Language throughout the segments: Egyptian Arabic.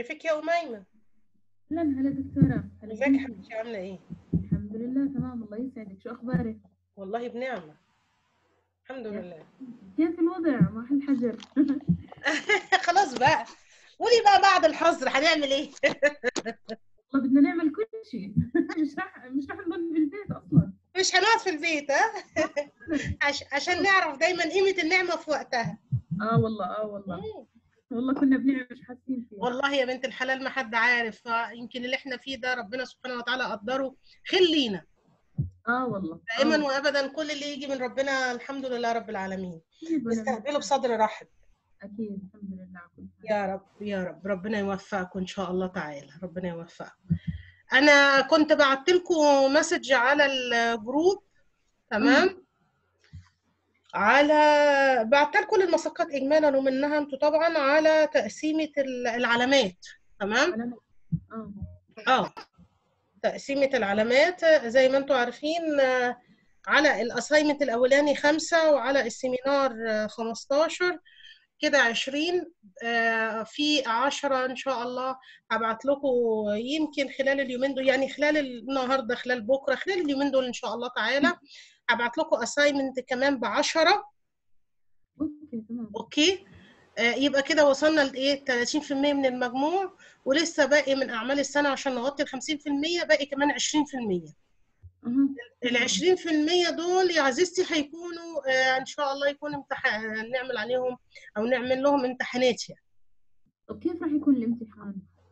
كيفك يا أميمة؟ اهلا هلا دكتورة هلا ازيك يا بيكي حبيبتي عاملة ايه؟ الحمد لله تمام الله يسعدك شو اخبارك والله بنعمة الحمد لله كيف الوضع مع الحجر خلاص بقى قولي بقى بعد الحظر هنعمل ايه؟ والله بدنا نعمل كل شيء مش راح مش راح نضل في البيت اصلا مش هنقعد في البيت ها؟ عش... عشان نعرف دايما قيمة النعمة في وقتها اه والله اه والله مم. والله كنا بنعمل مش حاسين فيها والله يا بنت الحلال ما حد عارف فيمكن اللي احنا فيه ده ربنا سبحانه وتعالى قدره خير لينا اه والله دائما آه. وابدا كل اللي يجي من ربنا الحمد لله رب العالمين أكيد ولا نستقبله من- بصدر رحب اكيد الحمد لله على كل حال يا رب يا رب ربنا يوفقكم ان شاء الله تعالى ربنا يوفقكم انا كنت بعت لكم مسج على الجروب تمام على بعت لكم المساقات اجمالا ومنها انتوا طبعا على تقسيمه ال- العلامات تمام على اه اه تقسيمه العلامات زي ما انتوا عارفين آه، على الاسايمنت الاولاني خمسة وعلى السيمينار آه، 15 كده 20 آه، في 10 ان شاء الله هبعت لكم يمكن خلال اليومين دول يعني خلال النهارده خلال بكره خلال اليومين دول ان شاء الله تعالى هبعت لكم اساينمنت كمان ب 10 اوكي تمام اوكي آه، يبقى كده وصلنا لايه 30% من المجموع ولسه باقي من اعمال السنه عشان نغطي ال 50% باقي كمان 20% اها ال 20% دول يا عزيزتي هيكونوا آه، ان شاء الله يكون امتحان نعمل عليهم او نعمل لهم امتحانات يعني طب كيف راح يكون الامتحان؟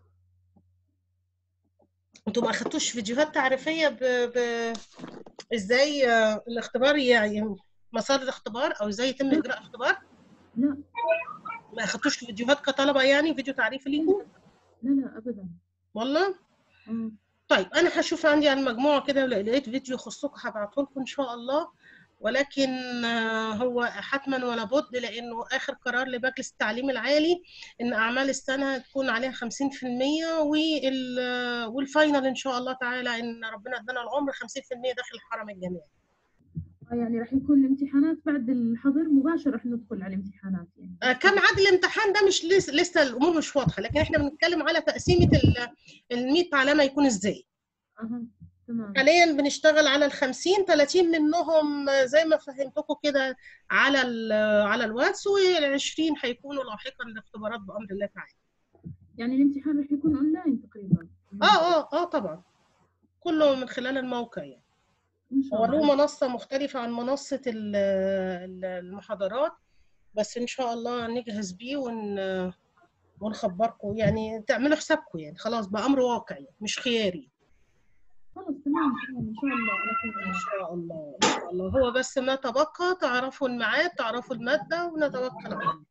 انتوا ما اخدتوش فيديوهات تعريفيه ب... ب... ازاي آه، الاختبار يعني مسار الاختبار او ازاي يتم اجراء الاختبار لا ما اخدتوش فيديوهات كطلبه يعني فيديو تعريفي ليكم لا لا ابدا والله اه طيب انا هشوف عندي على المجموعه كده ولو لقيت فيديو يخصكم هبعته لكم ان شاء الله ولكن آه، هو حتما ولا بد لانه اخر قرار لمجلس التعليم العالي ان اعمال السنه تكون عليها 50% وال آه، والفاينل ان شاء الله تعالى ان ربنا ادانا العمر 50% داخل الحرم الجامعي آه، يعني راح يكون الامتحانات بعد الحظر مباشر راح ندخل على الامتحانات يعني آه، كم عدد الامتحان ده مش لسه لسه الامور مش واضحه لكن احنا بنتكلم على تقسيمه ال 100 علامه يكون ازاي اها تمام حاليا بنشتغل على ال 50 30 منهم زي ما فهمتكم كده على ال على الواتس وال 20 هيكونوا لاحقا لاختبارات بامر الله تعالى. يعني الامتحان راح يكون اونلاين تقريبا اه اه اه طبعا كله من خلال الموقع يعني ان شاء هو له الله منصه مختلفه عن منصه ال- ال- المحاضرات بس ان شاء الله نجهز بيه ون ونخبركم يعني تعملوا حسابكم يعني خلاص بقى امر واقعي مش خياري خلص تمام تمام ان شاء الله على خير ان شاء الله ان شاء الله هو بس ما تبقى تعرفوا الميعاد تعرفوا الماده ونتوكل على الله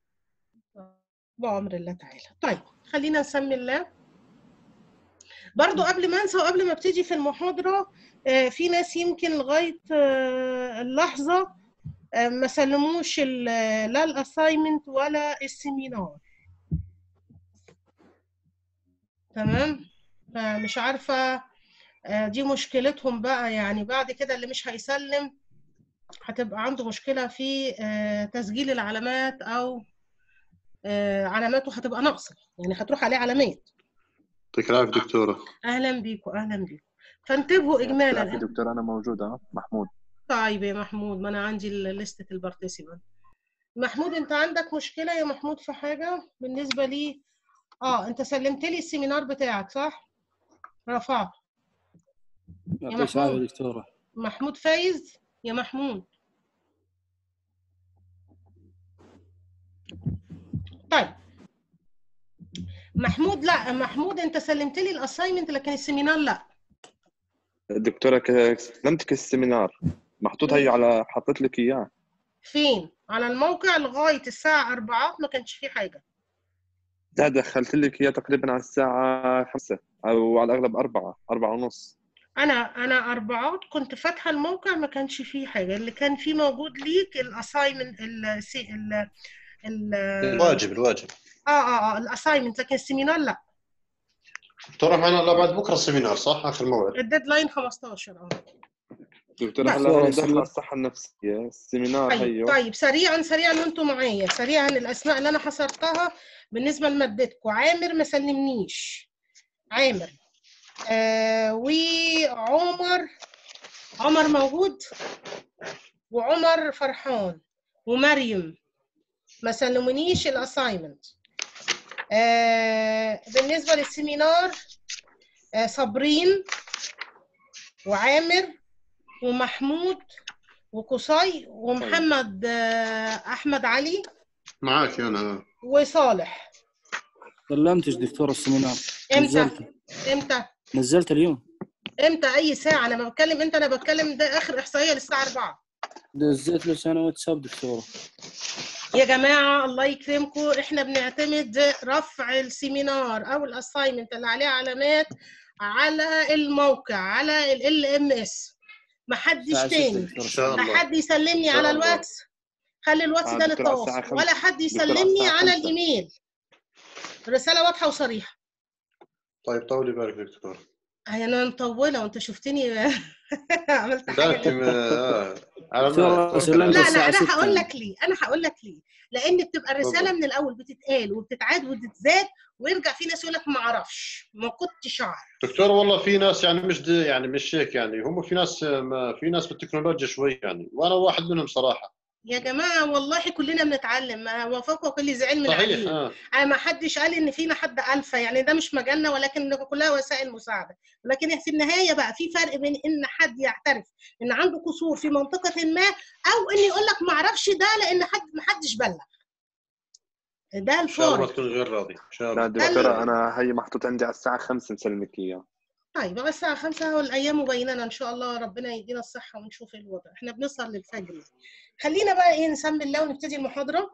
بأمر الله تعالى طيب خلينا نسمي الله برضو قبل ما انسى وقبل ما ابتدي في المحاضرة آه، في ناس يمكن لغاية آه، اللحظة آه، ما سلموش ال- لا الاساينمنت ولا السيمينار تمام فمش عارفة آه، دي مشكلتهم بقى يعني بعد كده اللي مش هيسلم هتبقى عنده مشكلة في آه، تسجيل العلامات أو آه، علاماته هتبقى ناقصة يعني هتروح عليه علامات يعطيك العافية دكتورة اهلا بيكم اهلا بيكم فانتبهوا اجمالا يعطيك دكتور انا موجود ها محمود طيب يا محمود ما انا عندي ال- لستة البارتيسيبانت محمود انت عندك مشكلة يا محمود في حاجة بالنسبة لي اه انت سلمت لي السيمينار بتاعك صح رفعت يعطيك محمود. العافية دكتورة محمود فايز يا محمود طيب محمود لا محمود انت سلمت لي الاساينمنت لكن السيمينار لا دكتورة ك- سلمتك السيمينار محطوط هي على حطيت لك اياه فين على الموقع لغاية الساعة 4 ما كانش فيه حاجة لا دخلت لك اياه تقريبا على الساعة خمسة او على الاغلب أربعة أربعة ونص انا انا اربعات كنت فاتحه الموقع ما كانش فيه حاجه اللي كان فيه موجود ليك الاساينمنت ال ال ال الواجب الواجب اه اه اه الاساينمنت لكن السيمينار لا دكتورة معنا الله بعد بكره السيمينار صح اخر موعد الديدلاين 15 اه دكتورة بس. هلا هي داخلة الصحة النفسية السيمينار طيب هيو طيب سريعا سريعا وانتم معايا سريعا الاسماء اللي انا حصرتها بالنسبه لمادتكم عامر ما سلمنيش عامر آه وعمر عمر موجود وعمر فرحان ومريم ما سلمونيش الاساينمنت آه بالنسبه للسيمينار آه صابرين وعامر ومحمود وقصي ومحمد آه احمد علي معاك انا وصالح سلمتش دكتور السمينار امتى نزلت امتى نزلت اليوم امتى اي ساعه انا ما بتكلم انت انا بتكلم ده اخر احصائيه للساعه 4 نزلت له سنه واتساب دكتوره يا جماعه الله يكرمكم احنا بنعتمد رفع السيمينار او الاساينمنت اللي عليه علامات على الموقع على ال ام اس محدش الساعة ستة تاني دكتورة. ان شاء لا الله حد يسلمني شاء على الله. الواتس خلي الواتس آه، ده دكتور على الساعة للتواصل خمسة. ولا حد دكتور على يسلمني الساعة على خمسة. الايميل رساله واضحه وصريحه طيب طولي بالك دكتور هي انا مطوله وانت شفتني عملت لا حاجه انت م- آه، على دكتور، ما سلمت لا لا الساعة انا ستة. هقول لك ليه انا هقول لك ليه لان بتبقى الرساله اتفضل. من الاول بتتقال وبتتعاد وتتزاد ويرجع في ناس يقول لك ما اعرفش ما كنتش اعرف دكتور والله في ناس يعني مش دي يعني مش هيك يعني هم في ناس ما في ناس بالتكنولوجيا شوي يعني وانا واحد منهم صراحه يا جماعه والله كلنا بنتعلم ما وفقه كل زعل من صحيح عليه اه أنا ما حدش قال ان فينا حد الفا يعني ده مش مجالنا ولكن كلها وسائل مساعده ولكن في النهايه بقى في فرق بين ان حد يعترف ان عنده قصور في منطقه ما او ان يقول لك ما اعرفش ده لان حد ما حدش بلغ ده ان شاء الله ما الفارق تكون غير راضي ان شاء لا الله دكتورة أنا هي محطوط عندي على الساعة 5 نسلمك إياه طيب بقى الساعة خمسة والأيام مبينة إن شاء الله ربنا يدينا الصحة ونشوف الوضع إحنا بنسهر للفجر خلينا بقى إيه نسمي الله ونبتدي المحاضرة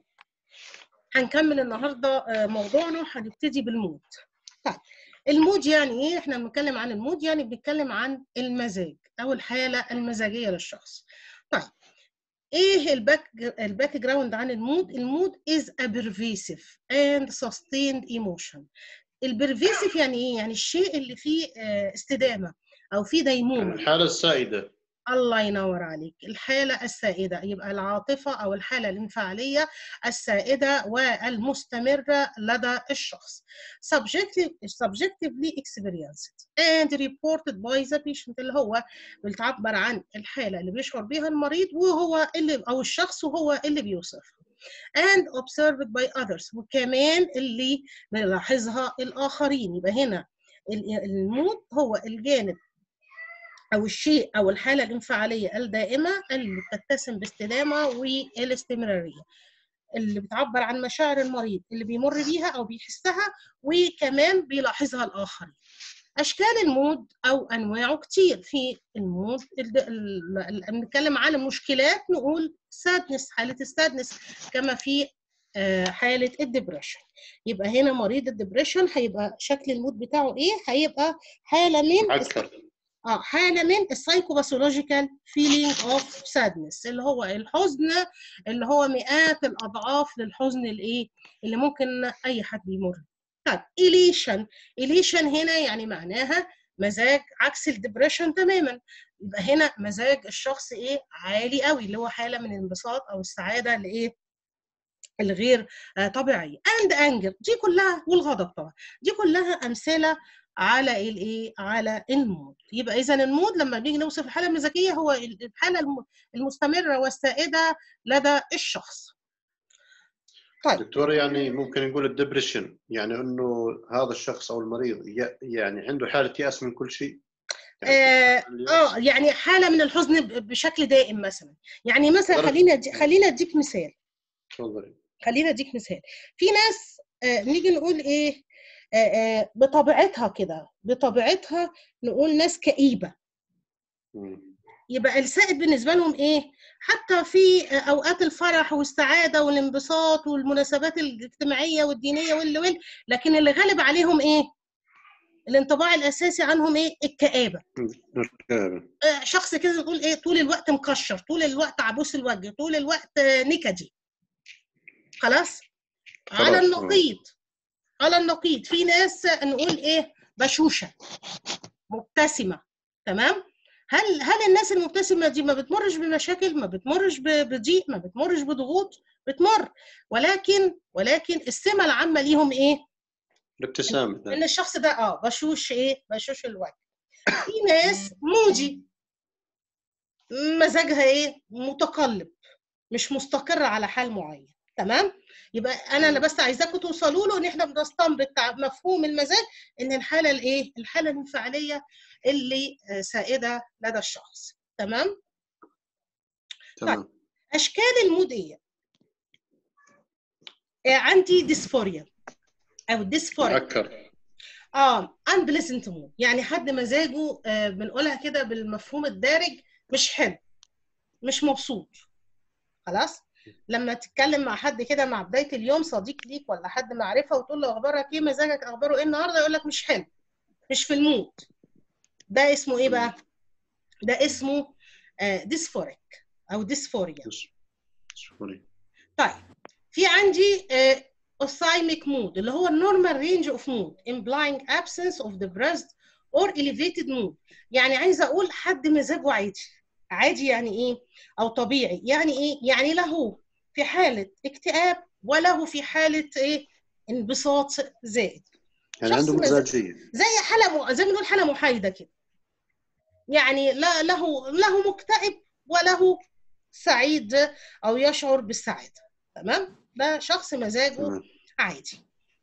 هنكمل النهاردة آه، موضوعنا هنبتدي بالمود طيب المود يعني إيه؟ إحنا بنتكلم عن المود يعني بنتكلم عن المزاج أو الحالة المزاجية للشخص طيب ايه الباك الباك جراوند عن المود المود is a pervasive and sustained emotion البرفيسيف يعني ايه يعني الشيء اللي فيه آه، استدامه او فيه يعني ديمومه الحاله السائده الله ينور عليك الحاله السائده يبقى العاطفه او الحاله الانفعاليه السائده والمستمره لدى الشخص subjective subjectively experienced and reported by the patient اللي هو بتعبر عن الحاله اللي بيشعر بيها المريض وهو اللي او الشخص وهو اللي بيوصفها and observed by others وكمان اللي بيلاحظها الآخرين يبقى هنا ال- المود هو الجانب أو الشيء أو الحالة الانفعالية الدائمة اللي بتتسم باستدامة والاستمرارية اللي بتعبر عن مشاعر المريض اللي بيمر بيها أو بيحسها وكمان بيلاحظها الآخرين أشكال المود أو أنواعه كتير في المود ال- ال- ال- بنتكلم عن المشكلات نقول سادنس حالة السادنس كما في آه، حالة الدبريشن يبقى هنا مريض الدبريشن هيبقى شكل المود بتاعه ايه هيبقى حالة من عكر اه حاله من السايكوباثولوجيكال فيلينج اوف سادنس اللي هو الحزن اللي هو مئات الاضعاف للحزن الايه اللي ممكن اي حد يمر بيه. طيب اليشن اليشن هنا يعني معناها مزاج عكس الدبريشن تماما يبقى هنا مزاج الشخص ايه عالي قوي اللي هو حاله من الانبساط او السعاده لايه الغير آه، طبيعيه اند انجر دي كلها والغضب طبعا دي كلها امثله على الايه على المود يبقى اذا المود لما بنيجي نوصف الحاله المزاجيه هو الحاله الم- المستمره والسائده لدى الشخص طيب دكتور يعني ممكن نقول الدبريشن يعني انه هذا الشخص او المريض ي- يعني عنده حاله يأس من كل شيء اه اليأس. آه، يعني حاله من الحزن ب- بشكل دائم مثلا يعني مثلا درجة- خلينا أدي- خلينا اديك مثال تفضلي خلينا اديك مثال في ناس آه نيجي نقول ايه آه آه بطبيعتها كده بطبيعتها نقول ناس كئيبه مم. يبقى السائد بالنسبه لهم ايه حتى في آه، اوقات الفرح والسعاده والانبساط والمناسبات الاجتماعيه والدينيه واللي وال لكن اللي غالب عليهم ايه الانطباع الاساسي عنهم ايه الكآبه نركب. آه، شخص كده نقول ايه طول الوقت مكشر طول الوقت عبوس الوجه طول الوقت آه، نكدي خلاص على خلاص، النقيض على النقيض في ناس نقول ايه بشوشه مبتسمه تمام هل هل الناس المبتسمه دي ما بتمرش بمشاكل ما بتمرش ب- بضيق ما بتمرش بضغوط بتمر ولكن ولكن السمه العامه ليهم ايه الابتسامه ان الشخص ده اه بشوش ايه بشوش الوجه في ناس موجي مزاجها ايه متقلب مش مستقرة على حال معين تمام يبقى انا انا بس عايزاكم توصلوا له ان احنا بنستنبط تع- مفهوم المزاج ان الحاله الايه الحاله الانفعاليه اللي آه، سائده لدى الشخص تمام تمام اشكال المود ايه آه، عندي ديسفوريا او ديسفوريا معكر اه unpleasant mood يعني حد مزاجه آه بنقولها كده بالمفهوم الدارج مش حلو مش مبسوط خلاص لما تتكلم مع حد كده مع بدايه اليوم صديق ليك ولا حد معرفه وتقول له اخبارك ايه مزاجك اخباره ايه النهارده يقول لك مش حلو مش في المود ده اسمه ايه بقى ده اسمه ديسفوريك او ديسفوريا سوري طيب في عندي اوسايميك مود اللي هو النورمال رينج اوف مود implying absence of depressed or elevated mood يعني عايزه اقول حد مزاجه عادي عادي يعني ايه او طبيعي يعني ايه يعني له في حاله اكتئاب وله في حاله ايه انبساط زائد يعني شخص عنده مزاج- مزاجيه زي حاله م... زي ما بنقول حاله محايده كده يعني لا له له مكتئب وله سعيد او يشعر بالسعاده تمام ده شخص مزاجه تمام عادي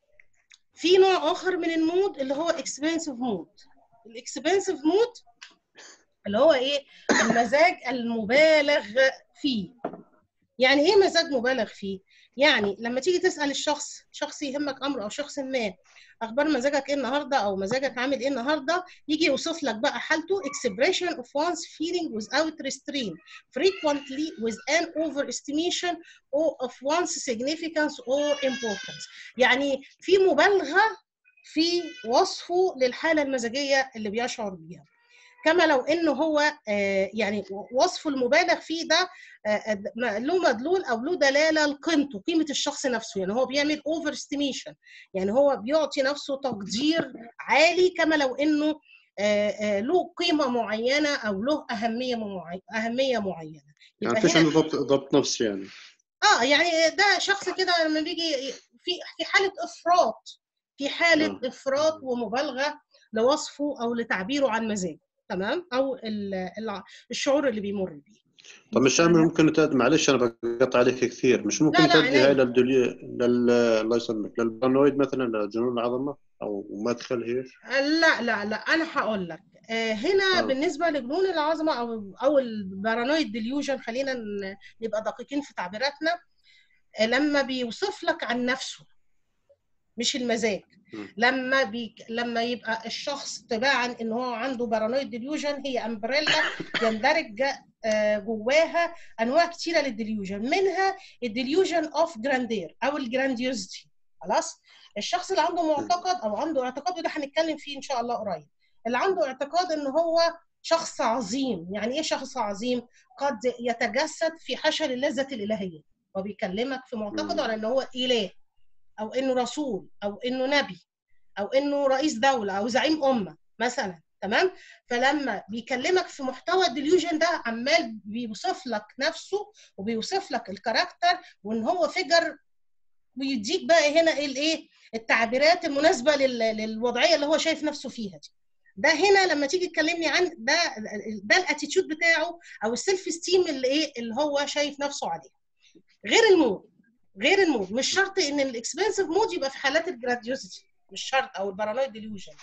في نوع اخر من المود اللي هو اكسبنسيف مود الاكسبنسيف مود اللي هو ايه المزاج المبالغ فيه يعني ايه مزاج مبالغ فيه يعني لما تيجي تسال الشخص شخص يهمك امر او شخص ما اخبار مزاجك ايه النهارده او مزاجك عامل ايه النهارده يجي يوصف لك بقى حالته expression of one's feeling without restraint frequently with an overestimation or of one's significance or importance يعني في مبالغه في وصفه للحاله المزاجيه اللي بيشعر بيها كما لو انه هو آه، يعني وصفه المبالغ فيه ده آه، آه، له مدلول او له دلاله لقيمته قيمه الشخص نفسه يعني هو بيعمل اوفر استيميشن يعني هو بيعطي نفسه تقدير عالي كما لو انه آه، آه، له قيمه معينه او له اهميه معي- اهميه معينه يعني يبقى فيش هنا عنده ضبط ضبط نفسي يعني اه يعني ده شخص كده لما بيجي في في حاله افراط في حاله آه. افراط ومبالغه لوصفه او لتعبيره عن مزاجه تمام او ال- الع- الشعور اللي بيمر بيه طب مش عامل ممكن تأدي معلش انا بقطع عليك كثير مش ممكن لا، لا، تأدي عينيا. هاي للدلي لل الله يسلمك للبارانويد مثلا لجنون العظمه او مدخل هيك لا لا لا انا هقول لك آه، هنا آه. بالنسبه لجنون العظمه او او البارانويد ديليوجن خلينا ن- نبقى دقيقين في تعبيراتنا آه، لما بيوصف لك عن نفسه مش المزاج م. لما بي... لما يبقى الشخص تباعا ان هو عنده بارانويد ديليوجن هي امبريلا يندرج آه، جواها انواع كتيره للديليوجن منها الديليوجن اوف جراندير او الجرانديوزيتي خلاص الشخص اللي عنده معتقد او عنده اعتقاد وده هنتكلم فيه ان شاء الله قريب اللي عنده اعتقاد ان هو شخص عظيم يعني ايه شخص عظيم قد يتجسد في حشل اللذة الإلهية وبيكلمك في معتقده مم. على ان هو إله او انه رسول او انه نبي او انه رئيس دولة او زعيم أمة مثلا تمام فلما بيكلمك في محتوى الديليوجن ده عمال بيوصف لك نفسه وبيوصف لك الكاركتر وان هو فيجر ويديك بقى هنا ايه الايه التعبيرات المناسبه لل- للوضعيه اللي هو شايف نفسه فيها دي ده هنا لما تيجي تكلمني عن ده ده الاتيتيود بتاعه او السيلف ستيم اللي ايه اللي هو شايف نفسه عليه غير المود غير المود مش شرط ان الاكسبنسيف مود يبقى في حالات الجراديوسيتي مش شرط او البارانويد ديليوجن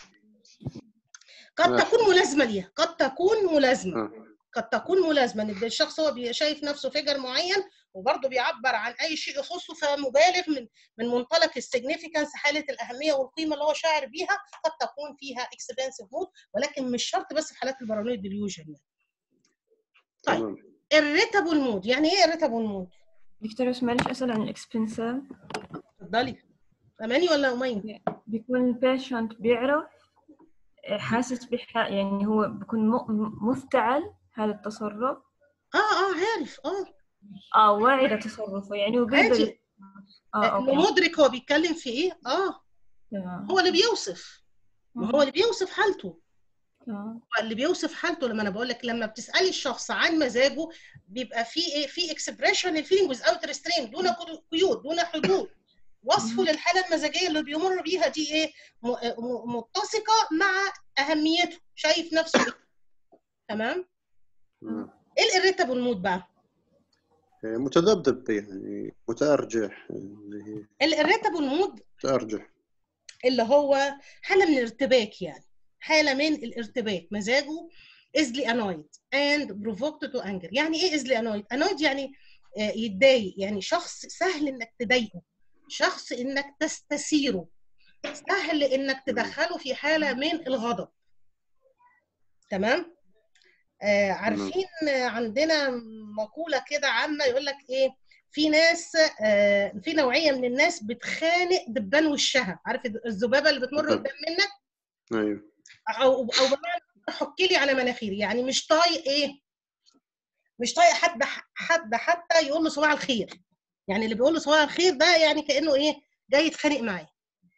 قد ماشي. تكون ملازمه ليها قد تكون ملازمه آه. قد تكون ملازمه ان الشخص هو بي- شايف نفسه فيجر معين وبرضه بيعبر عن اي شيء يخصه فمبالغ من من منطلق السيجنيفيكانس حاله الاهميه والقيمه اللي هو شاعر بيها قد تكون فيها اكسبنسيف مود ولكن مش شرط بس في حالات البارانويد ديليوجن يعني. طيب. تمام الريتابل مود يعني ايه الريتابل مود؟ دكتور بس معلش أسأل عن الإكسبنسيف اتفضلي اماني ولا امين؟ بيكون البيشنت بيعرف حاسس بح يعني هو بيكون م- مفتعل هذا التصرف اه اه عارف اه اه واعي لتصرفه يعني هو بيقدر عادي اه آه، اوكي مدرك هو بيتكلم في ايه؟ اه تمام هو اللي بيوصف ما هو اللي بيوصف حالته تمام اللي بيوصف حالته لما انا بقول لك لما بتسالي الشخص عن مزاجه بيبقى في ايه في اكسبريشن الفيلينج ويز اوت ريسترين دون قيود دون حدود وصفه للحاله المزاجيه اللي بيمر بيها دي ايه م- م- متسقه مع اهميته شايف نفسه إيه؟ تمام نعم. ايه الاريتابل مود بقى متذبذب يعني متأرجح اللي هي الاريتابل مود متأرجح اللي هو حاله من الارتباك يعني حاله من الارتباك مزاجه easily annoyed and provoked to anger يعني ايه easily annoyed annoyed يعني آه، يتضايق يعني شخص سهل انك تضايقه شخص انك تستثيره سهل انك تدخله في حاله من الغضب تمام آه عارفين آه، عندنا مقوله كده عامه يقول لك ايه في ناس آه في نوعيه من الناس بتخانق دبان وشها عارف الذبابه اللي بتمر بالضبط. قدام منك ايوه او او بمعنى حك لي على مناخيري يعني مش طايق ايه مش طايق حد حد حتى يقول له صباح الخير يعني اللي بيقول له صباح الخير ده يعني كانه ايه جاي يتخانق معاه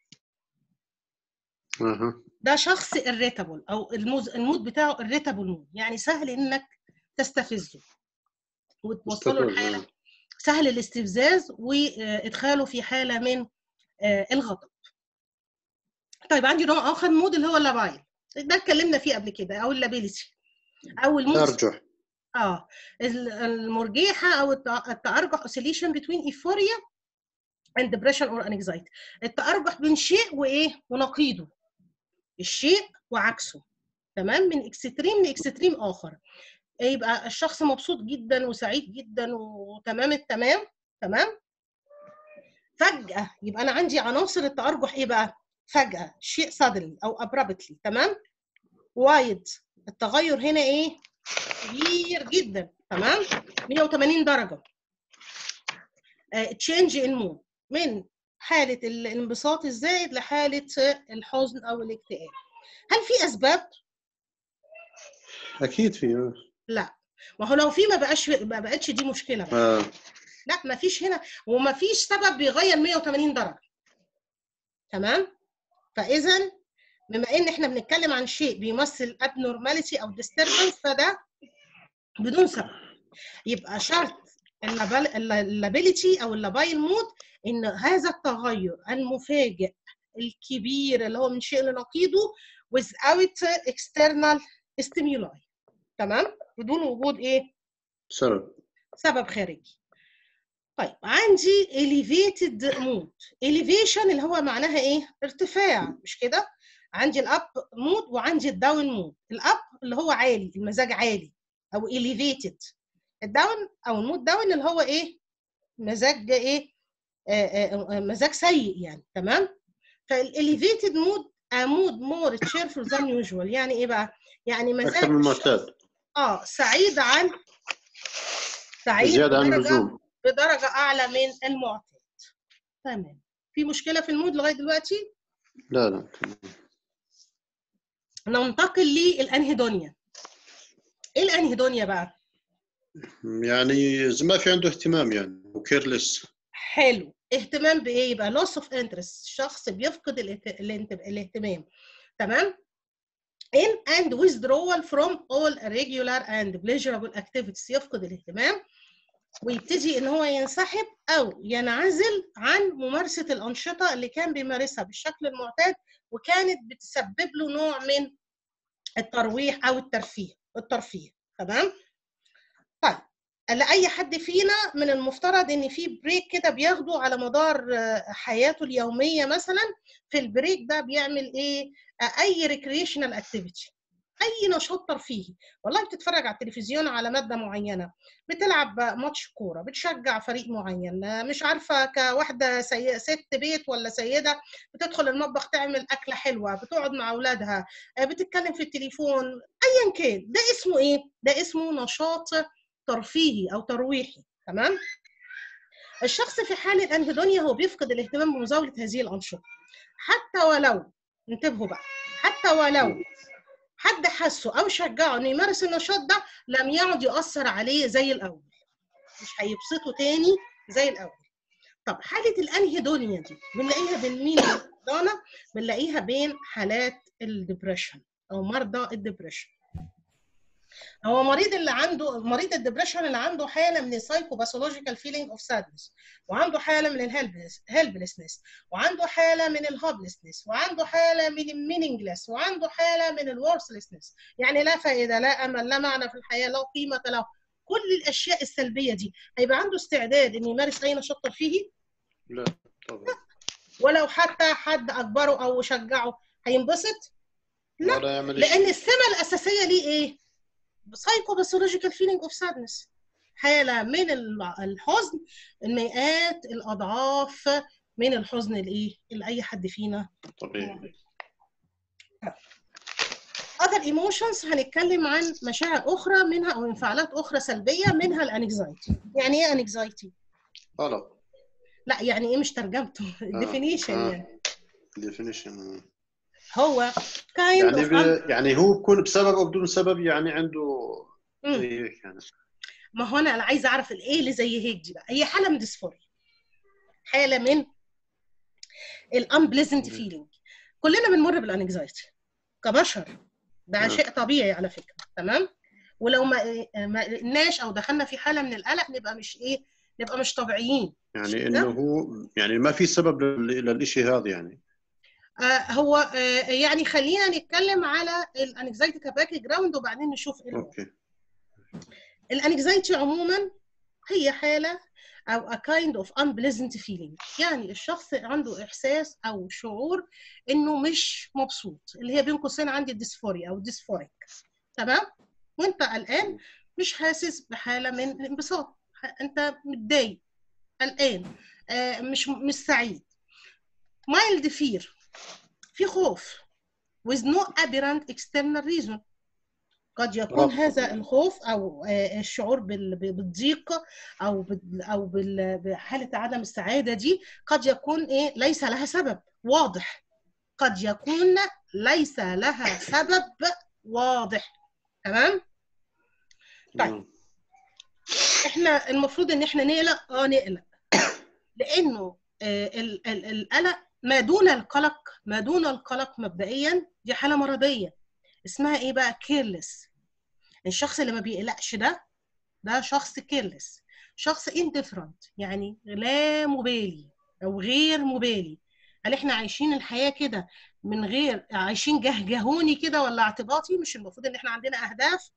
اها ده شخص irritable او الموز المود بتاعه irritable مود يعني سهل انك تستفزه وتوصله مستفز، لحاله آه. سهل الاستفزاز وادخاله في حاله من آه، الغضب طيب عندي نوع اخر مود اللي هو اللابايل ده اتكلمنا فيه قبل كده او اللابيلتي او المود تأرجح اه ال- المرجحه او الت- التارجح oscillation between euphoria and depression or anxiety التارجح بين شيء وايه ونقيضه الشيء وعكسه تمام من اكستريم لاكستريم اخر يبقى الشخص مبسوط جدا وسعيد جدا وتمام التمام تمام فجأة يبقى أنا عندي عناصر التأرجح إيه بقى؟ فجأة شيء suddenly أو abruptly تمام؟ وايد التغير هنا إيه؟ كبير جدا تمام؟ 180 درجة تشينج ان مود من حالة الانبساط الزايد لحالة الحزن أو الاكتئاب هل في أسباب؟ اكيد في آه. لا ما هو لو في ما بقاش ما بقتش دي مشكلة بقى. آه. لا ما فيش هنا وما فيش سبب بيغير 180 درجة تمام فإذا بما إن إحنا بنتكلم عن شيء بيمثل abnormality أو disturbance فده بدون سبب يبقى شرط اللابيليتي أو اللابايل مود إن هذا التغير المفاجئ الكبير اللي هو من شيء لنقيضه without external stimuli تمام بدون وجود إيه سبب سبب خارجي طيب عندي elevated mood elevation اللي هو معناها ايه ارتفاع مش كده عندي الاب مود وعندي الداون مود الاب اللي هو عالي المزاج عالي او elevated الداون او المود داون اللي هو ايه مزاج ايه آه آه آه، مزاج سيء يعني تمام فالelevated مود a mood more cheerful than usual يعني ايه بقى يعني مزاج اكثر من الشخص- المعتاد اه سعيد عن سعيد زياده عن بدرجة- اللزوم بدرجة أعلى من المعتاد تمام في مشكلة في المود لغاية دلوقتي لا لا ننتقل للأنهيدونيا إيه الأنهيدونيا بقى؟ يعني زي ما في عنده اهتمام يعني وكيرلس حلو اهتمام بإيه؟ يبقى loss of interest شخص بيفقد الاهت- الانت- الاهتمام تمام؟ in and withdrawal from all regular and pleasurable activities يفقد الاهتمام ويبتدي ان هو ينسحب او ينعزل عن ممارسه الانشطه اللي كان بيمارسها بالشكل المعتاد وكانت بتسبب له نوع من الترويح او الترفيه الترفيه تمام طيب لاي حد فينا من المفترض ان في بريك كده بياخده على مدار آه، حياته اليوميه مثلا في البريك ده بيعمل ايه آه، اي ريكريشنال اكتيفيتي اي نشاط ترفيهي والله بتتفرج على التلفزيون على ماده معينه بتلعب ماتش كوره بتشجع فريق معين آه، مش عارفه كواحده سي... ست بيت ولا سيده بتدخل المطبخ تعمل اكله حلوه بتقعد مع اولادها آه، بتتكلم في التليفون ايا كان ده اسمه ايه ده اسمه نشاط ترفيهي او ترويحي تمام الشخص في حاله الانهيدونيا هو بيفقد الاهتمام بمزاوله هذه الانشطه حتى ولو انتبهوا بقى حتى ولو حد حسه او شجعه انه يمارس النشاط ده لم يعد يؤثر عليه زي الاول مش هيبسطه تاني زي الاول طب حاله الانهيدونيا دي بنلاقيها بين مين ودانا بنلاقيها بين حالات الدبريشن او مرضى الدبريشن هو مريض اللي عنده مريض الدبريشن اللي عنده حاله من السايكوباثولوجيكال فيلينج اوف سادنس وعنده حاله من الهيلبلسنس وعنده حاله من الهوبلسنس وعنده حاله من المينينجلس وعنده حاله من الورثلسنس يعني لا فائده لا امل لا معنى في الحياه لا قيمه له كل الاشياء السلبيه دي هيبقى عنده استعداد انه يمارس اي نشاط ترفيهي لا طبعا ولو حتى حد اجبره او شجعه هينبسط لا، ولا يعمل لان شيء السمه الاساسيه ليه ايه سايكوباثولوجيكال فيلينج اوف سادنس حاله من ال- الحزن المئات الاضعاف من الحزن الايه اللي اي حد فينا طبيعي other emotions هنتكلم عن مشاعر اخرى منها او انفعالات اخرى سلبيه منها الانكزايتي يعني ايه انكزايتي غلط لا يعني ايه مش ترجمته ديفينيشن آه. يعني definition هو kind يعني of ب... يعني هو بكون بسبب او بدون سبب يعني عنده مم. زي هيك يعني ما هو انا انا عايزه اعرف الايه اللي زي هيك دي بقى هي حاله من ديسفوريا حاله من الانبليزنت مم. فيلينج كلنا بنمر بالانكزايتي كبشر ده نعم. شيء طبيعي على فكره تمام ولو ما ما قلناش او دخلنا في حاله من القلق نبقى مش ايه نبقى مش طبيعيين يعني انه هو يعني ما في سبب لل- للشيء هذا يعني آه هو آه يعني خلينا نتكلم على الانكزايتي كباك جراوند وبعدين نشوف ايه اوكي الانكزايتي عموما هي حاله او a kind of unpleasant feeling يعني الشخص عنده احساس او شعور انه مش مبسوط اللي هي بين قوسين عندي الديسفوريا او الديسفوريك تمام وانت قلقان مش حاسس بحاله من الانبساط انت متضايق قلقان آه، مش مش سعيد mild fear في خوف with no apparent external reason قد يكون رفض. هذا الخوف او آه، الشعور بال- بالضيق او بال- او بال- بحاله عدم السعاده دي قد يكون ايه ليس لها سبب واضح قد يكون ليس لها سبب واضح تمام طيب. نعم. احنا المفروض ان احنا نقلق اه نقلق لانه آه، ال- ال- القلق ما دون القلق ما دون القلق مبدئيا دي حاله مرضيه اسمها ايه بقى كيرلس الشخص اللي ما بيقلقش ده ده شخص كيرلس شخص indifferent يعني لا مبالي او غير مبالي هل احنا عايشين الحياه كده من غير عايشين جهجهوني كده ولا اعتباطي مش المفروض ان احنا عندنا اهداف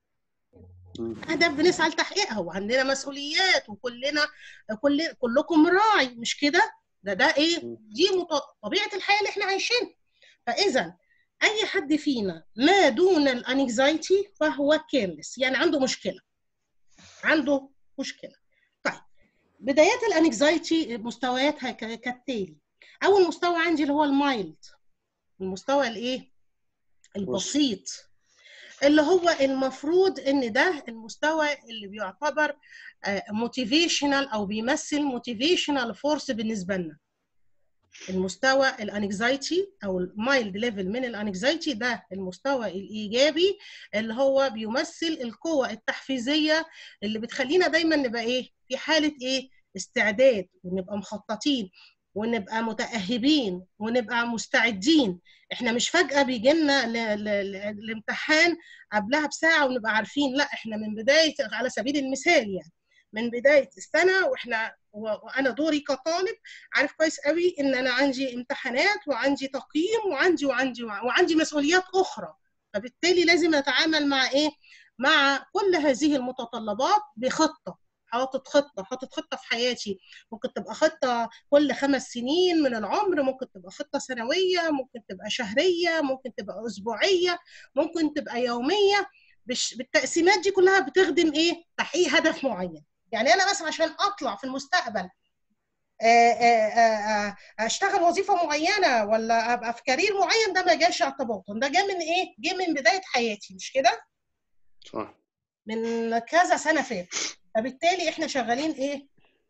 مم. اهداف بنسعى لتحقيقها وعندنا مسؤوليات وكلنا كل كلكم راعي مش كده ده ده ايه م. دي مط... طبيعه الحياه اللي احنا عايشينها فاذا اي حد فينا ما دون الانكزايتي فهو كيرلس يعني عنده مشكله عنده مشكله طيب بدايات الانكزايتي مستوياتها ك- كالتالي اول مستوى عندي اللي هو المايلد المستوى الايه البسيط اللي هو المفروض ان ده المستوى اللي بيعتبر موتيفيشنال او بيمثل موتيفيشنال فورس بالنسبه لنا المستوى الانكزايتي او المايلد ليفل من الانكزايتي ده المستوى الايجابي اللي هو بيمثل القوه التحفيزيه اللي بتخلينا دايما نبقى ايه في حاله ايه استعداد ونبقى مخططين ونبقى متاهبين ونبقى مستعدين احنا مش فجاه بيجي لنا الامتحان قبلها بساعه ونبقى عارفين لا احنا من بدايه على سبيل المثال يعني من بدايه السنه واحنا و- وانا دوري كطالب عارف كويس قوي ان انا عندي امتحانات وعندي تقييم وعندي وعندي وعندي مسؤوليات اخرى فبالتالي لازم اتعامل مع ايه مع كل هذه المتطلبات بخطه حاطط خطه حاطط خطه في حياتي ممكن تبقى خطه كل خمس سنين من العمر ممكن تبقى خطه سنويه ممكن تبقى شهريه ممكن تبقى اسبوعيه ممكن تبقى يوميه بش- بالتقسيمات دي كلها بتخدم ايه تحقيق هدف معين يعني انا مثلا عشان اطلع في المستقبل آه، آه، آه، آه، اشتغل وظيفه معينه ولا ابقى في كارير معين ده ما جاش اعتباطا ده جه من ايه جه من بدايه حياتي مش كده صح من كذا سنه فات فبالتالي احنا شغالين ايه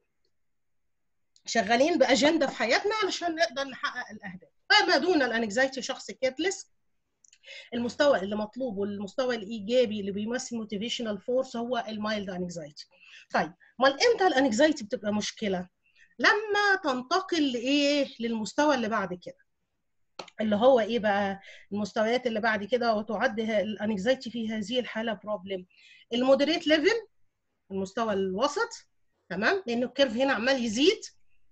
شغالين باجنده في حياتنا علشان نقدر نحقق الاهداف فما دون الانكزايتي شخص كيرلس المستوى اللي مطلوب والمستوى الايجابي اللي بيمثل موتيفيشنال فورس هو المايلد انكزايتي طيب امال امتى الانكزايتي بتبقى مشكله لما تنتقل لايه للمستوى اللي بعد كده اللي هو ايه بقى المستويات اللي بعد كده وتعد الانكزايتي في هذه الحاله بروبلم المودريت ليفل المستوى الوسط تمام لان الكيرف هنا عمال يزيد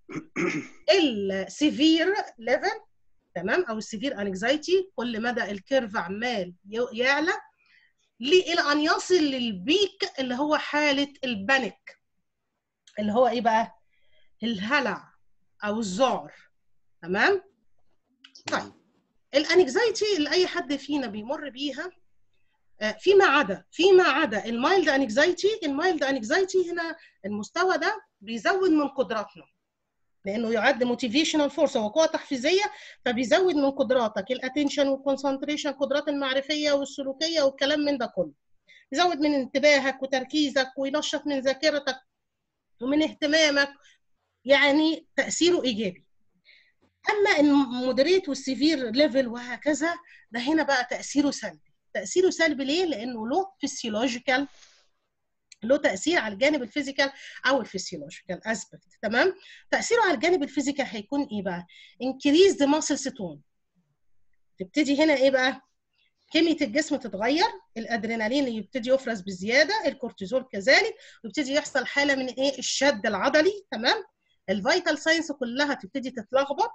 السيفير ليفل تمام او السيفير انكزايتي كل مدى الكيرف عمال ي- يعلى ليه- الى ان يصل للبيك اللي هو حاله البانيك اللي هو ايه بقى الهلع او الذعر تمام طيب الانكزايتي اللي اي حد فينا بيمر بيها آه، فيما عدا فيما عدا المايلد انكزايتي المايلد انكزايتي هنا المستوى ده بيزود من قدراتنا لانه يعد موتيفيشنال فورس هو قوه تحفيزيه فبيزود من قدراتك الاتنشن والكونسنتريشن القدرات المعرفيه والسلوكيه والكلام من ده كله يزود من انتباهك وتركيزك وينشط من ذاكرتك ومن اهتمامك يعني تاثيره ايجابي اما المودريت والسيفير ليفل وهكذا ده هنا بقى تاثيره سلبي تاثيره سلبي ليه لانه له فيسيولوجيكال له تاثير على الجانب الفيزيكال او الفسيولوجيكال اسبكت تمام تاثيره على الجانب الفيزيكال هيكون ايه بقى increased muscle tone تبتدي هنا ايه بقى كميه الجسم تتغير الادرينالين يبتدي يفرز بزياده الكورتيزول كذلك ويبتدي يحصل حاله من ايه الشد العضلي تمام الفيتال ساينس كلها تبتدي تتلخبط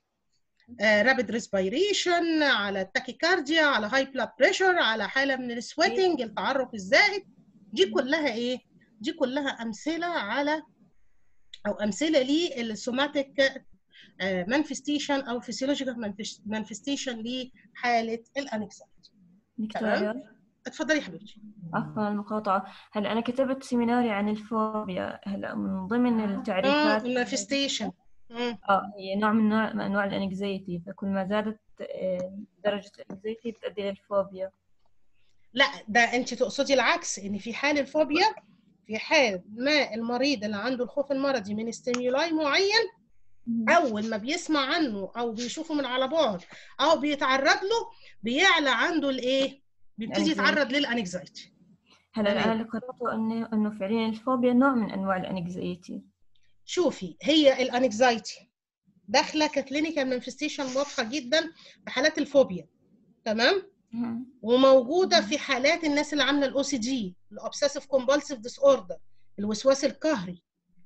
رابيد ريسبيريشن على التاكيكارديا على هاي بلاد بريشر على حاله من السويتنج التعرق الزائد دي كلها ايه دي كلها امثله على او امثله للسوماتيك مانفستيشن او فيسيولوجيكال مانفستيشن لحاله الانكسايتي دكتورة اتفضلي يا حبيبتي عفوا المقاطعة هلا أنا كتبت سيميناري عن الفوبيا هلا من ضمن التعريفات المانفستيشن اه هي نوع من نوع من أنواع الأنكزيتي فكل ما زادت آه، درجة الأنكزيتي بتؤدي للفوبيا لا ده انت تقصدي العكس ان في حال الفوبيا في حال ما المريض اللي عنده الخوف المرضي من ستيمولاي معين اول ما بيسمع عنه او بيشوفه من على بعد او بيتعرض له بيعلى عنده الايه بيبتدي الأنكزايتي. يتعرض للانكزايتي هلا تمام. أنا اللي قرأته إنه إنه فعليا الفوبيا نوع من أنواع الأنكزيتي شوفي هي الانكزايتي داخله ككلينيكال مانفستيشن واضحه جدا في حالات الفوبيا تمام وموجوده في حالات الناس اللي عامله الاو سي دي الاوبسيسيف كومبالسيف ديس اوردر الوسواس القهري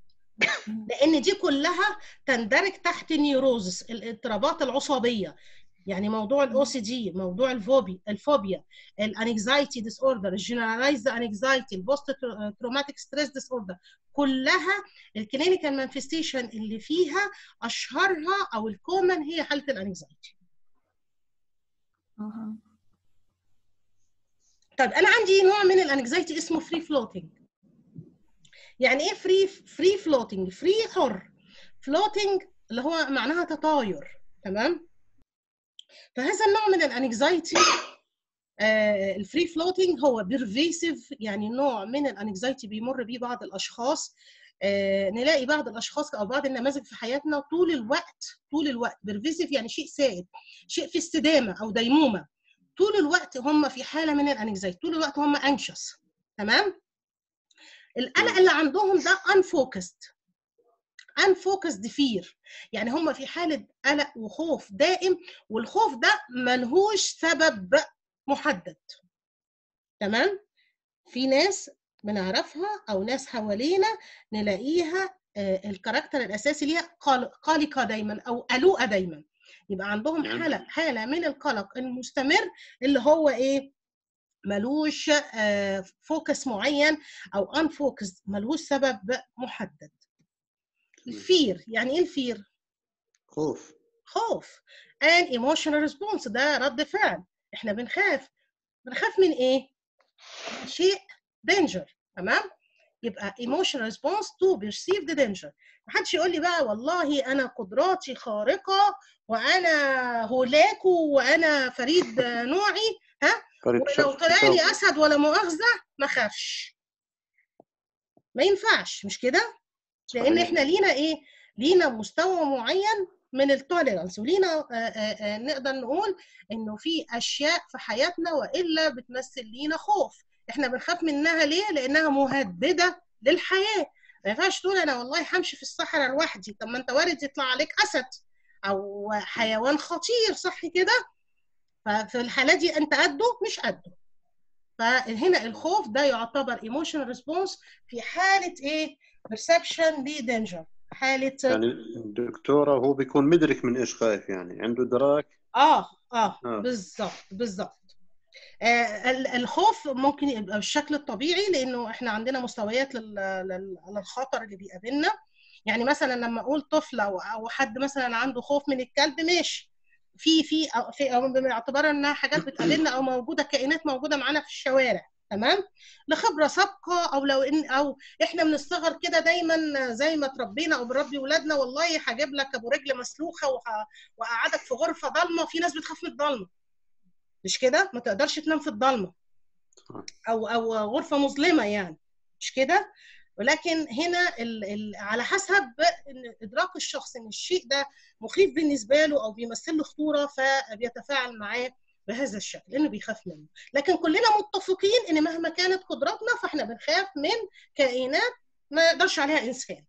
لان دي كلها تندرج تحت نيوروزس الاضطرابات العصبيه يعني موضوع الاو سي دي موضوع الفوبي الفوبيا الانكزايتي ديس اوردر الجنرالايزد انكزايتي البوست تروماتيك ستريس ديس اوردر كلها الكلينيكال مانفستيشن اللي فيها اشهرها او الكومن هي حاله الانكزايتي أها. طيب انا عندي نوع من الانكزايتي اسمه فري فلوتنج يعني ايه فري فري فلوتنج فري حر فلوتنج اللي هو معناها تطاير تمام فهذا النوع من الانكزايتي آه الفري فلوتنج هو بيرفيسيف يعني نوع من الانكزايتي بيمر بيه بعض الاشخاص آه نلاقي بعض الاشخاص او بعض النماذج في حياتنا طول الوقت طول الوقت بيرفيسيف يعني شيء سائد شيء في استدامه او ديمومه طول الوقت هم في حاله من الانكزايتي طول الوقت هم انشس تمام القلق اللي عندهم ده unfocused unfocused fear يعني هم في حاله قلق وخوف دائم والخوف ده ملهوش سبب محدد تمام في ناس بنعرفها او ناس حوالينا نلاقيها آه، الكاركتر الاساسي ليها قال- قلقه دايما او قلوقه دايما يبقى عندهم يعني- حاله حاله من القلق المستمر اللي هو ايه ملوش فوكس معين او ان فوكس ملوش سبب محدد الفير يعني ايه الفير خوف خوف and emotional response ده رد فعل احنا بنخاف بنخاف من ايه من شيء danger تمام يبقى emotional response to perceive the danger محدش يقول لي بقى والله انا قدراتي خارقه وانا هولاكو وانا فريد نوعي فريد ولو شوف طلع شوف. لي اسد ولا مؤاخذه ما خافش ما ينفعش مش كده لان صحيح. احنا لينا ايه لينا مستوى معين من التوليرانس ولينا آه، آه، آه، نقدر نقول انه في اشياء في حياتنا والا بتمثل لينا خوف احنا بنخاف منها ليه لانها مهدده للحياه ما ينفعش تقول انا والله همشي في الصحراء لوحدي طب ما انت وارد يطلع عليك اسد او حيوان خطير صح كده ففي الحاله دي انت قده مش قده فهنا الخوف ده يعتبر emotional response في حاله ايه perception لدينجر حاله يعني الدكتوره هو بيكون مدرك من ايش خايف يعني عنده ادراك اه اه آه. بالظبط بالظبط آه ال- الخوف ممكن يبقى بالشكل الطبيعي لانه احنا عندنا مستويات لل- لل- للخطر اللي بيقابلنا يعني مثلا لما اقول طفل او او حد مثلا عنده خوف من الكلب ماشي في في أو- في او باعتبار انها حاجات بتقابلنا او موجوده كائنات موجوده معانا في الشوارع تمام لخبره سابقه او لو ان او احنا من الصغر كده دايما زي ما تربينا او بنربي ولادنا والله هجيب لك ابو رجل مسلوخه وه- واقعدك في غرفه ضلمه في ناس بتخاف من الضلمه مش كده ما تقدرش تنام في الضلمه صح. او او غرفه مظلمه يعني مش كده ولكن هنا ال ال على حسب إن ادراك الشخص ان الشيء ده مخيف بالنسبه له او بيمثل له خطوره فبيتفاعل معاه بهذا الشكل لانه بيخاف منه لكن كلنا متفقين ان مهما كانت قدراتنا فاحنا بنخاف من كائنات ما يقدرش عليها انسان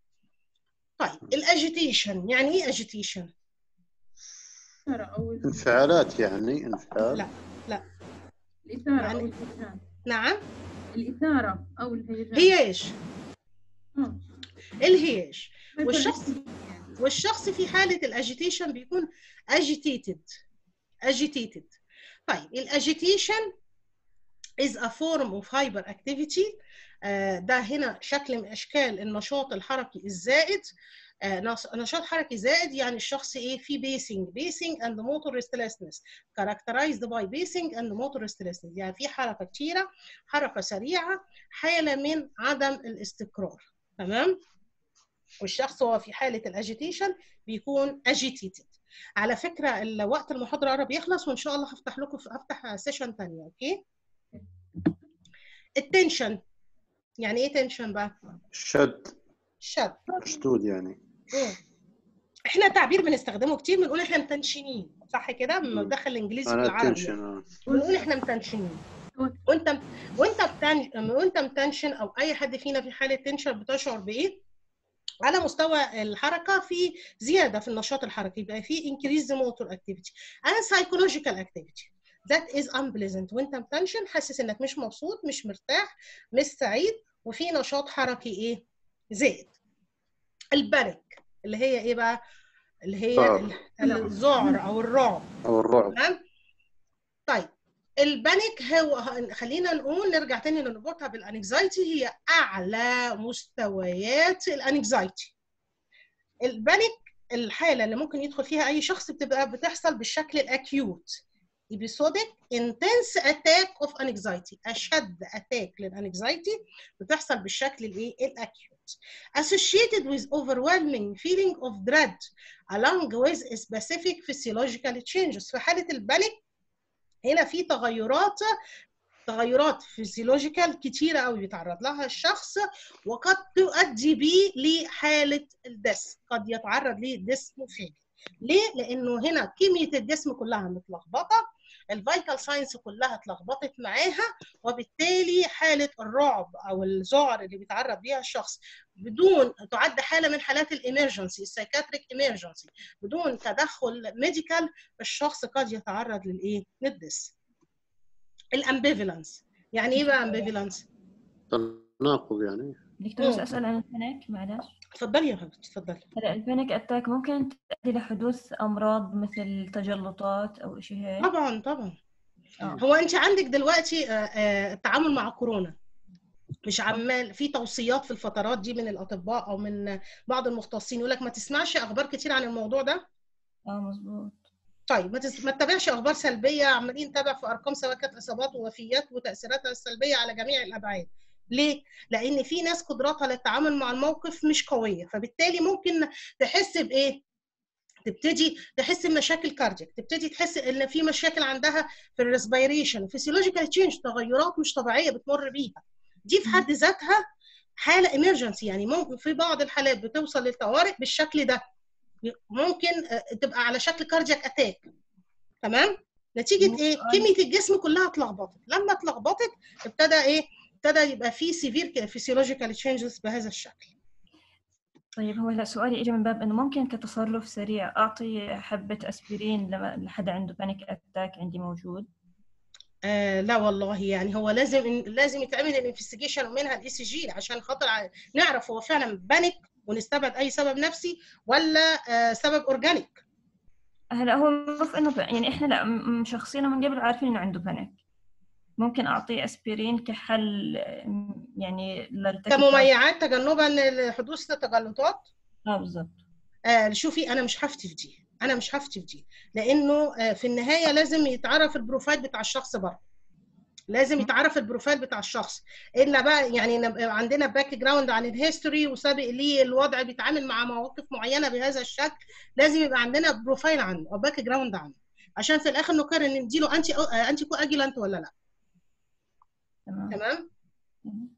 طيب الاجيتيشن يعني ايه اجيتيشن الإثارة أو انفعالات يعني انفعال لا الإثارة يعني- أو الهيجان نعم الإثارة أو الهيجان هياج آه. الهياج مثل والشخص- يعني. والشخص في حالة الاجيتيشن بيكون agitated agitated طيب الاجيتيشن is a form of hyperactivity آه، ده هنا شكل من اشكال النشاط الحركي الزائد آه، نص- نشاط حركي زائد يعني الشخص ايه في pacing pacing and motor restlessness characterized by pacing and motor restlessness يعني في حركه كتيره حركه سريعه حاله من عدم الاستقرار تمام والشخص هو في حاله الاجيتيشن بيكون agitated على فكره الوقت المحاضره قرب يخلص وان شاء الله هفتح لكم هفتح سيشن ثانيه اوكي التنشن يعني ايه تنشن بقى شد شد مشدود يعني مم. احنا تعبير بنستخدمه كتير بنقول احنا متنشنين صح كده لما مم. ندخل الانجليزي انا بالعربي التنشن آه. بنقول احنا متنشنين وانت وانت بتن... وانت متنشن او اي حد فينا في حاله تنشن بتشعر بايه على مستوى الحركه في زياده في النشاط الحركي يبقى في increase the motor activity and psychological activity that is unpleasant وانت متنشن حاسس انك مش مبسوط مش مرتاح مش سعيد وفي نشاط حركي ايه زائد البانيك اللي هي ايه بقى اللي هي رعب. ال- الذعر او الرعب او الرعب تمام طيب البانيك هو خلينا نقول نرجع تاني نربطها بالانكزايتي هي اعلى مستويات الانكزايتي البانيك الحاله اللي ممكن يدخل فيها اي شخص بتبقى بتحصل بالشكل الاكيوت episodic intense attack of anxiety اشد اتاك للانكزايتي بتحصل بالشكل الايه الاكيوت associated with overwhelming feeling of dread along with specific physiological changes في حاله البانيك هنا في تغيرات تغيرات فيزيولوجيكال كتيره قوي بيتعرض لها الشخص وقد تؤدي به لحاله الدس قد يتعرض لدس مفاجئ ليه؟ لانه هنا كميه الجسم كلها متلخبطه الفيتال ساينس كلها اتلخبطت معاها وبالتالي حاله الرعب او الذعر اللي بيتعرض ليها الشخص بدون تعد حاله من حالات الامرجنسي السايكاتريك امرجنسي بدون تدخل ميديكال الشخص قد يتعرض للايه؟ للدس. الامبيفالنس يعني ايه بقى امبيفالنس؟ تناقض يعني دكتور بس مم. أسأل عن البانيك معلش اتفضلي يا حبيبتي اتفضلي. هلا البانيك أتاك ممكن تؤدي لحدوث أمراض مثل تجلطات أو إشي هيك طبعا طبعا آه. هو انت عندك دلوقتي آه، آه، التعامل مع كورونا مش عمال في توصيات في الفترات دي من الاطباء او من بعض المختصين يقول لك ما تسمعش اخبار كتير عن الموضوع ده اه مزبوط طيب ما, تس... ما تتابعش اخبار سلبيه عمالين نتابع في ارقام سواء كانت اصابات ووفيات وتاثيراتها السلبيه على جميع الابعاد ليه؟ لان في ناس قدراتها للتعامل مع الموقف مش قويه فبالتالي ممكن تحس بايه؟ تبتدي تحس بمشاكل كاردياك تبتدي تحس ان في مشاكل عندها في الريسبيريشن فيسيولوجيكال تشينج تغيرات مش طبيعيه بتمر بيها دي في حد ذاتها حاله ايمرجنسي يعني ممكن في بعض الحالات بتوصل للطوارئ بالشكل ده ممكن آه، تبقى على شكل كاردياك اتاك تمام نتيجه ايه كميه الجسم كلها اتلخبطت لما اتلخبطت ابتدى ايه ابتدى يبقى في سيفير فيسيولوجيكال تشينجز بهذا الشكل طيب هو لا سؤالي اجى من باب انه ممكن كتصرف سريع اعطي حبة اسبرين لما لحدا عنده بانيك اتاك عندي موجود آه لا والله يعني هو لازم لازم يتعمل الانفستيجيشن ومنها الاي سي جي عشان خاطر ع- نعرف هو فعلا بانيك ونستبعد اي سبب نفسي ولا آه سبب اورجانيك هلا هو معروف انه ب... يعني احنا لا م- مشخصينه من قبل عارفين انه عنده بانيك ممكن اعطيه اسبرين كحل م- يعني للتكتك كمميعات تجنبا لحدوث تجلطات اه بالضبط آه شوفي انا مش هفتي في دي انا مش هفتي في دي لانه آه في النهايه لازم يتعرف البروفايل بتاع الشخص برضه لازم يتعرف البروفايل بتاع الشخص الا بقى يعني نبقى عندنا باك جراوند عن الهيستوري وسابق ليه الوضع بيتعامل مع مواقف معينه بهذا الشكل لازم يبقى عندنا بروفايل عنه او باك جراوند عنه عشان في الاخر نقرر ان نديله انتي آه، انتي كو اجيلانت ولا لا تمام تمام مم.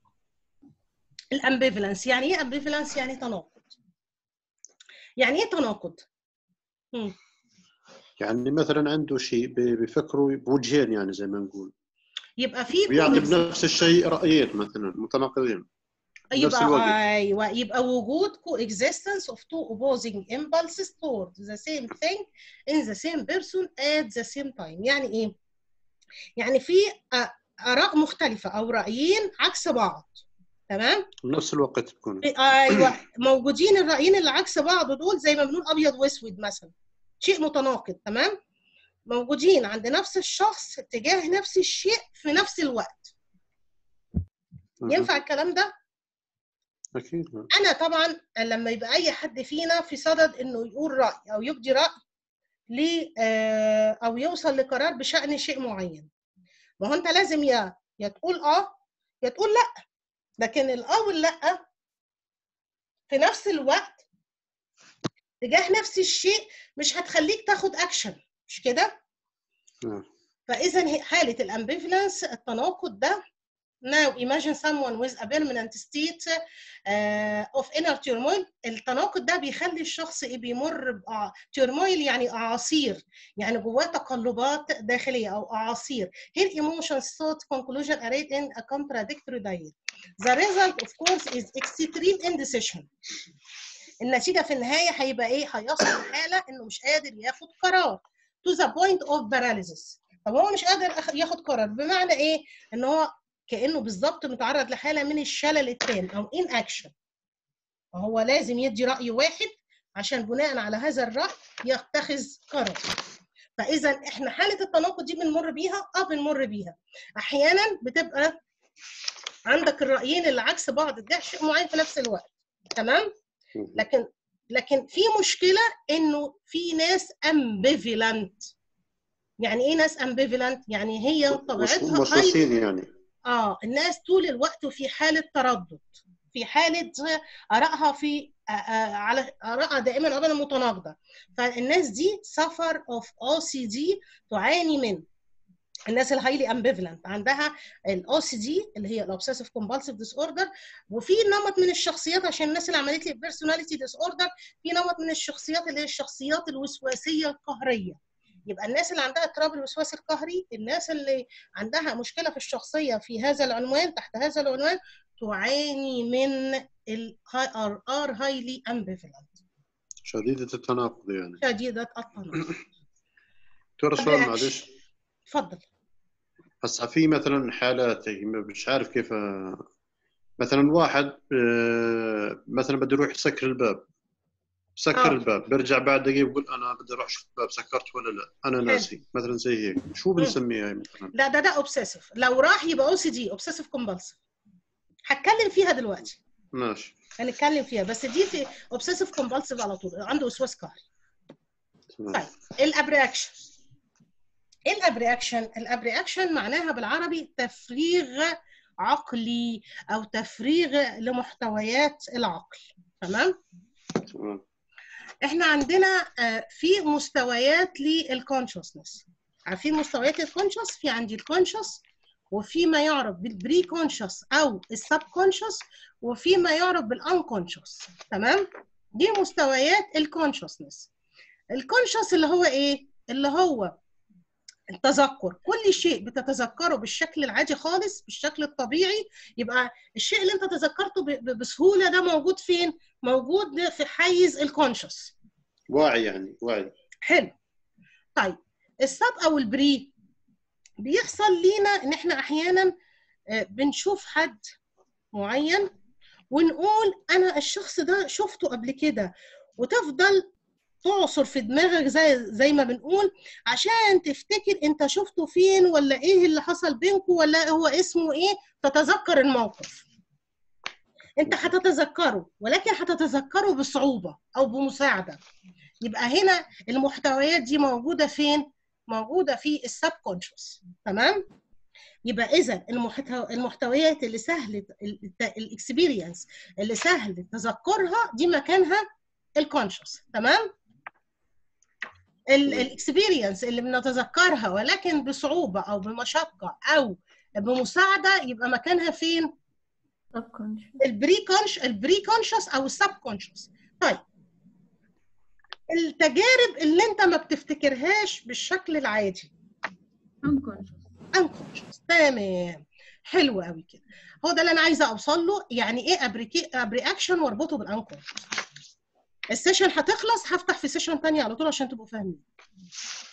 الامبيفالنس يعني ايه امبيفالنس يعني تناقض يعني ايه تناقض مم. يعني مثلا عنده شيء بي- بيفكروا بوجهين يعني زي ما نقول يبقى في بيعطي coexist- بنفس الشيء رايين مثلا متناقضين بنفس يبقى الوقت. ايوه يبقى وجود coexistence of two opposing impulses toward the same thing in the same person at the same time يعني ايه يعني في آ- اراء مختلفه او رايين عكس بعض تمام بنفس الوقت بكون ايوه موجودين الرايين اللي عكس بعض دول زي ما بنقول ابيض واسود مثلا شيء متناقض تمام موجودين عند نفس الشخص تجاه نفس الشيء في نفس الوقت مهم. ينفع الكلام ده اكيد انا طبعا لما يبقى اي حد فينا في صدد انه يقول راي او يبدي راي ل آه، او يوصل لقرار بشان شيء معين ما هو انت لازم يا يا تقول اه يا تقول لا لكن الاه واللا في نفس الوقت تجاه نفس الشيء مش هتخليك تاخد اكشن مش كده نعم. فاذا هي- حاله الامبيفالنس التناقض ده now imagine someone with a permanent state uh, of inner turmoil التناقض ده بيخلي الشخص ايه بيمر بأع... turmoil يعني اعاصير يعني جواه تقلبات داخليه او اعاصير here emotions thought conclusion arrayed in a contradictory diet the result of course is extreme indecision النتيجه في النهايه هيبقى ايه هيصل لحاله انه مش قادر ياخد قرار to the point of paralysis طب هو مش قادر أخ- ياخد قرار بمعنى ايه ان هو كانه بالظبط متعرض لحاله من الشلل التام او ان اكشن فهو لازم يدي راي واحد عشان بناء على هذا الراي يتخذ قرار فاذا احنا حاله التناقض دي بنمر بيها اه بنمر بيها احيانا بتبقى عندك الرايين اللي عكس بعض ده شيء معين في نفس الوقت تمام مهم. لكن لكن في مشكله انه في ناس امبيفالنت يعني ايه ناس امبيفالنت يعني هي مش طبيعتها هاي وسواسين يعني اه الناس طول الوقت في حاله تردد في حاله ارائها في آه، آه، على ارائها دائما ابدا متناقضه فالناس دي suffer of OCD تعاني من الناس الهايلي امبيفالنت عندها الاو سي دي اللي هي الاوبسيسيف كومبالسيف ديس اوردر وفي نمط من الشخصيات عشان الناس اللي عملت لي بيرسوناليتي ديس اوردر في نمط من الشخصيات اللي هي الشخصيات الوسواسيه القهريه يبقى الناس اللي عندها اضطراب الوسواس القهري الناس اللي عندها مشكله في الشخصيه في هذا العنوان تحت هذا العنوان تعاني من ال ار هايلي امبيفالنت شديدة التناقض يعني شديده التناقض ترى طب سؤال يعني- معلش اتفضل هسه في مثلا حالات هي مش عارف كيف آه، مثلا واحد آه، مثلا بده يروح يسكر الباب سكر آه. الباب بيرجع بعد دقيقه بيقول انا بدي اروح اشوف الباب سكرت ولا لا انا ناسي مثلا زي هيك شو بنسميها هي مثلا لا ده ده اوبسيسيف لو راح يبقى او سي دي اوبسيسيف كومبالسيف هتكلم فيها دلوقتي ماشي هنتكلم فيها بس دي في اوبسيسيف كومبالسيف على طول عنده وسواس قهري تمام. طيب الابرياكشن ايه الابرياكشن الابرياكشن معناها بالعربي تفريغ عقلي او تفريغ لمحتويات العقل تمام تمام احنا عندنا آه، في مستويات للكونشسنس عارفين مستويات الكونشس في عندي الكونشس وفي ما يعرف بالبري كونشس او السب كونشس وفي ما يعرف بالانكونشس تمام دي مستويات الكونشسنس الكونشس اللي هو ايه اللي هو التذكر كل شيء بتتذكره بالشكل العادي خالص بالشكل الطبيعي يبقى الشيء اللي انت تذكرته ب- ب- بسهوله ده موجود فين موجود في حيز الكونشس واعي يعني واعي حلو طيب السب او البري بيحصل لينا ان احنا احيانا آه، بنشوف حد معين ونقول انا الشخص ده شفته قبل كده وتفضل تعصر في دماغك زي زي ما بنقول عشان تفتكر انت شفته فين ولا ايه اللي حصل بينكم ولا هو اسمه ايه تتذكر الموقف انت هتتذكره ولكن هتتذكره بصعوبة او بمساعدة يبقى هنا المحتويات دي موجودة فين موجودة في السب كونشس تمام يبقى اذا المحتو... المحتويات اللي سهل الاكسبيرينس اللي سهل تذكرها دي مكانها الكونشس تمام الاكسبيرينس اللي بنتذكرها ولكن بصعوبة او بمشقة او بمساعدة يبقى مكانها فين subconscious البري كونش البري كونشس او السب كونشس طيب التجارب اللي انت ما بتفتكرهاش بالشكل العادي unconscious unconscious تمام حلو قوي كده هو ده اللي انا عايزه اوصل له يعني ايه ابريكي ابرياكشن واربطه بالانكونشس السيشن هتخلص هفتح في سيشن تانية على طول عشان تبقوا فاهمين